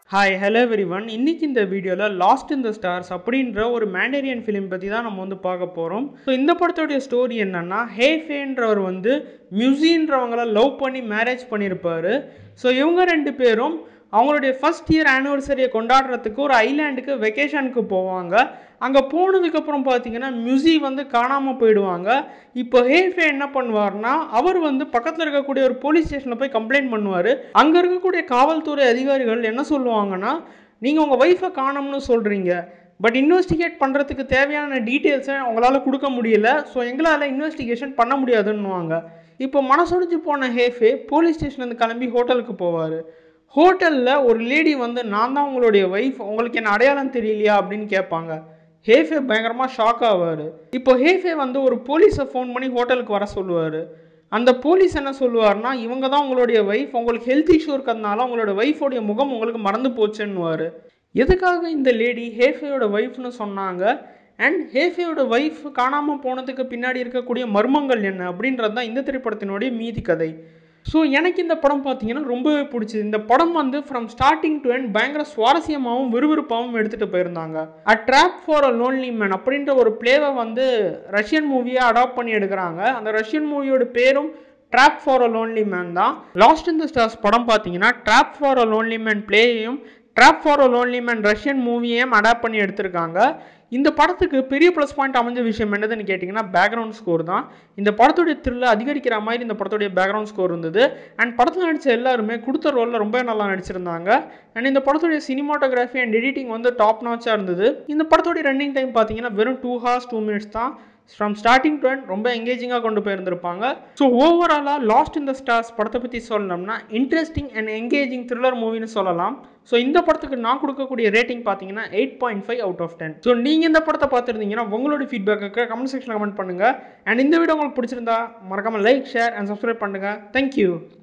hi hello every one இன்னைக்கு இந்த வீடியோவில் லாஸ்ட் இன் த ஸ்டார்ஸ் அப்படின்ற ஒரு மேண்டேரியன் ஃபிலிம் பற்றி தான் நம்ம வந்து பார்க்க போகிறோம் ஸோ இந்த படத்தோடைய ஸ்டோரி என்னன்னா ஹேஃபேன்றவர் வந்து மியூசின்றவங்கள லவ் பண்ணி மேரேஜ் பண்ணியிருப்பார் ஸோ இவங்க ரெண்டு பேரும் அவங்களுடைய ஃபஸ்ட் இயர் ஆனிவர்சரியை கொண்டாடுறதுக்கு ஒரு ஐலாண்டுக்கு வெக்கேஷனுக்கு போவாங்க அங்கே போனதுக்கப்புறம் பார்த்தீங்கன்னா மியூசி வந்து காணாமல் போயிடுவாங்க இப்போ ஹேஃபே என்ன பண்ணுவார்னா அவர் வந்து பக்கத்தில் இருக்கக்கூடிய ஒரு போலீஸ் ஸ்டேஷனில் போய் கம்ப்ளைண்ட் பண்ணுவார் அங்கே இருக்கக்கூடிய காவல்துறை அதிகாரிகள் என்ன சொல்லுவாங்கன்னா நீங்கள் உங்கள் ஒய்ஃபை காணோம்னு சொல்கிறீங்க பட் இன்வெஸ்டிகேட் பண்ணுறதுக்கு தேவையான டீட்டெயில்ஸை அவங்களால கொடுக்க முடியல ஸோ எங்களால் இன்வெஸ்டிகேஷன் பண்ண முடியாதுன்னுவாங்க இப்போ மனசொடிஞ்சு போன ஹேஃபே போலீஸ் ஸ்டேஷன்லேருந்து கிளம்பி ஹோட்டலுக்கு போவார் ஹோட்டலில் ஒரு லேடி வந்து நான் தான் உங்களுடைய ஒய்ஃப் உங்களுக்கு என்ன அடையாளம் தெரியலையா அப்படின்னு கேட்பாங்க ஹேஃபே பயங்கரமாக ஷாக் ஆவார் இப்போ ஹேஃபே வந்து ஒரு போலீஸை ஃபோன் பண்ணி ஹோட்டலுக்கு வர சொல்லுவார் அந்த போலீஸ் என்ன சொல்லுவார்னா இவங்க தான் உங்களுடைய ஒய்ஃப் உங்களுக்கு ஹெல்த் இஷ்யூ இருக்கிறதுனால உங்களோட ஒய்ஃபோடைய முகம் உங்களுக்கு மறந்து போச்சுன்னுவார் எதுக்காக இந்த லேடி ஹேஃபேயோட ஒய்ஃப்னு சொன்னாங்க அண்ட் ஹேஃபேயோட ஒய்ஃப் காணாமல் போனதுக்கு பின்னாடி இருக்கக்கூடிய மர்மங்கள் என்ன அப்படின்றது தான் இந்த திரைப்படத்தினுடைய மீதி கதை ஸோ எனக்கு இந்த படம் பார்த்தீங்கன்னா ரொம்பவே பிடிச்சது இந்த படம் வந்து ஃப்ரம் ஸ்டார்டிங் டு எண்ட் பயங்கர சுவாரஸ்யமாகவும் விறுவிறுப்பாகவும் எடுத்துகிட்டு போயிருந்தாங்க a drop for a lonely man அப்படின்ற ஒரு பிளேவை வந்து ரஷ்யன் மூவியை அடாப்ட் பண்ணி எடுக்கிறாங்க அந்த ரஷ்யன் மூவியோட பேரும் drop for a lonely man தான் லாஸ்ட் இன் த ஸ்டார்ஸ் படம் பார்த்தீங்கன்னா drop for a lonely man பிளேயையும் drop for a lonely man Russian மூவியையும் அடாப்ட் பண்ணி எடுத்திருக்காங்க இந்த படத்துக்கு பெரிய ப்ளஸ் பாயிண்ட் அமைஞ்ச விஷயம் என்னதுன்னு கேட்டிங்கன்னா பேக்ரவுண்ட் ஸ்கோர் தான் இந்த படத்துடைய த்ரில்ல அதிகரிக்கிற மாதிரி இந்த படத்துடைய பேக்ரவுண்ட் ஸ்கோர் இருந்தது அண்ட் படத்தில் நடித்த எல்லாருமே கொடுத்த ரோலில் ரொம்ப நல்லா நடிச்சிருந்தாங்க அண்ட் இந்த படத்துடைய சினிமாட்டோகிராஃபி அண்ட் எடிட்டிங் வந்து டாப் நாச்சாக இருந்தது இந்த படத்துடைய ரன்னிங் டைம் பார்த்தீங்கன்னா வெறும் டூ ஹார்ஸ் டூ மினிட்ஸ் தான் ஃப்ரம் ஸ்டார்டிங் டு எண்ட் ரொம்ப எங்கேஜிங்காக கொண்டு போயிருந்திருப்பாங்க ஸோ ஓவராலாக லாஸ்ட் இன் த ஸ்டார்ஸ் படத்தை பற்றி சொல்லணும்னா இன்ட்ரெஸ்டிங் அண்ட் எங்கேஜிங் த்ரில்லர் மூவின்னு சொல்லலாம் ஸோ இந்த படத்துக்கு நான் கொடுக்கக்கூடிய ரேட்டிங் பார்த்தீங்கன்னா eight point five out of ten so நீங்கள் இந்த படத்தை பார்த்துருந்தீங்கன்னா உங்களோட ஃபீட்பேக்கு கமெண்ட் செக்ஷனில் கமெண்ட் பண்ணுங்கள் அண்ட் இந்த வீடியோ உங்களுக்கு பிடிச்சிருந்தா மறக்காமல் லைக் ஷேர் அண்ட் சப்ஸ்கிரைப் பண்ணுங்கள் தேங்க்யூ